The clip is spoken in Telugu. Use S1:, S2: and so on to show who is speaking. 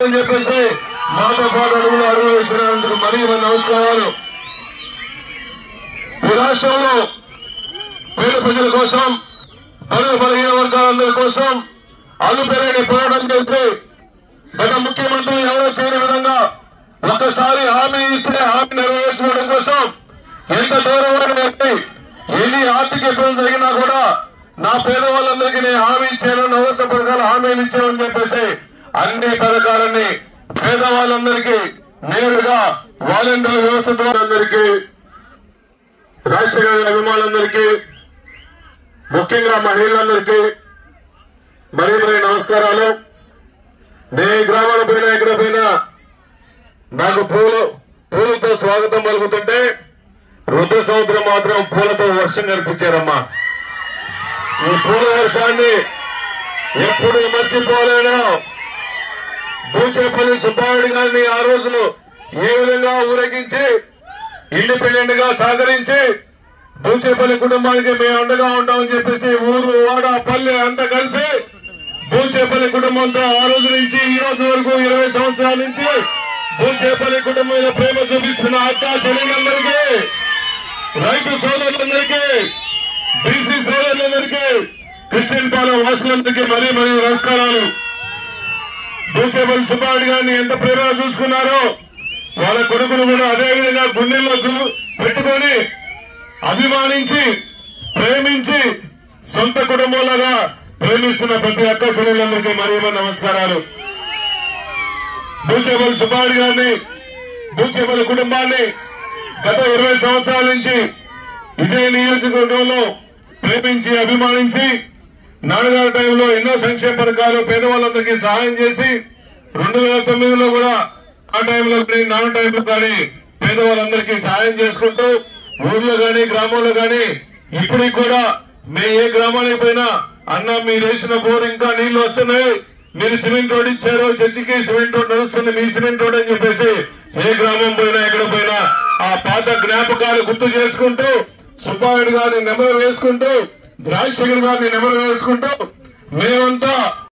S1: అని చెప్పేసి మాతో పాటు అడుగులు అడుగులు వేసినందుకు మరీ మరి నమస్కారాలు ఈ రాష్ట్రంలో పేద ప్రజల కోసం బడుగు బలహీన వర్గాలందరి కోసం అల్లుపెరగని పోరాటం చేసి గత ముఖ్యమంత్రి ఎవరో చేయని విధంగా ఒక్కసారి హామీ ఇస్తే హామీ నెరవేర్చుకోవడం కోసం ఎంత దూరం వ్యక్తి ఎన్ని ఆర్థిక ఇబ్బంది జరిగినా కూడా నా పేదవాళ్ళందరికీ నేను హామీ ఇచ్చాను నవరత్న పథకాలు హామీలు ఇచ్చామని చెప్పేసి అన్ని పథకాలన్నీ పేదవాళ్ళందరికీ నేరుగా వాలంటీర్ వ్యవస్థ ద్వారా అందరికీ రాజశేఖర గారి అభిమానులందరికీ ముఖ్యంగా మహిళలందరికీ మరీ మరీ నమస్కారాలు నే గ్రామాల పైన ఎక్కడ పోయినా నాకు పూలు పూలతో స్వాగతం పలుకుతుంటే రుద్ర సముద్రం మాత్రం పూలతో వర్షం కనిపించారమ్మా ఈ పూల వర్షాన్ని ఎప్పుడు మర్చిపోలేను బూచేపల్లి సుబ్బారెడ్డి గారిని ఆ రోజులు ఏ విధంగా ఊరేగించి ఇండిపెండెంట్ గా సహకరించి బూచేపల్లి కుటుంబానికి మేము అండగా ఉంటామని చెప్పేసి ఊరు వాడ పల్లె అంతా కలిసి బూచేపల్లి కుటుంబంతో ఆ రోజు నుంచి ఈ రోజు వరకు ఇరవై సంవత్సరాల నుంచి బూచేపల్లి కుటుంబం మీద ప్రేమ చూపిస్తున్న అక్క చెల్లెలందరికీ రైతు సోదరులందరికీ బీసీ సోదరులందరికీ క్రిస్టియన్ పాలెం వాసులందరికీ మరీ మరీ నమస్కారాలు బూచేపల్లి సుబ్బారెడ్డి గారిని ఎంత ప్రేమగా చూసుకున్నారో వాళ్ళ కొడుకును కూడా అదే విధంగా గుండెల్లో చూ పెట్టుకొని అభిమానించి ప్రేమించి సొంత కుటుంబంలాగా ప్రేమిస్తున్న ప్రతి అక్క చెల్లెలందరికీ మరీ మరీ నమస్కారాలు బూచేపల్లి సుబ్బారెడ్డి గారిని బూచేపల్లి కుటుంబాన్ని గత ఇరవై సంవత్సరాల నుంచి ఇదే నియోజకవర్గంలో ప్రేమించి అభిమానించి నాన్నగారి టైంలో ఎన్నో సంక్షేమ పథకాలు పేదవాళ్ళందరికీ సహాయం చేసి రెండు వేల తొమ్మిదిలో కూడా ఆ టైంలో కానీ నాన్న టైంలో కానీ పేదవాళ్ళందరికీ సహాయం చేసుకుంటూ ఊర్లో గాని గ్రామంలో గాని ఇప్పటికి కూడా మే ఏ గ్రామానికి పోయినా అన్న మీరు వేసిన బోర్ ఇంకా నీళ్లు వస్తున్నాయి మీరు సిమెంట్ రోడ్ ఇచ్చారు చర్చికి సిమెంట్ రోడ్ నడుస్తుంది మీ సిమెంట్ రోడ్ అని చెప్పేసి ఏ గ్రామం పోయినా ఎక్కడ పోయినా ఆ పాత జ్ఞాపకాలు గుర్తు చేసుకుంటూ సుబ్బారెడ్డి గారిని నెమరు వేసుకుంటూ రాజశేఖర్ గారిని నెమరు వేసుకుంటూ మేమంతా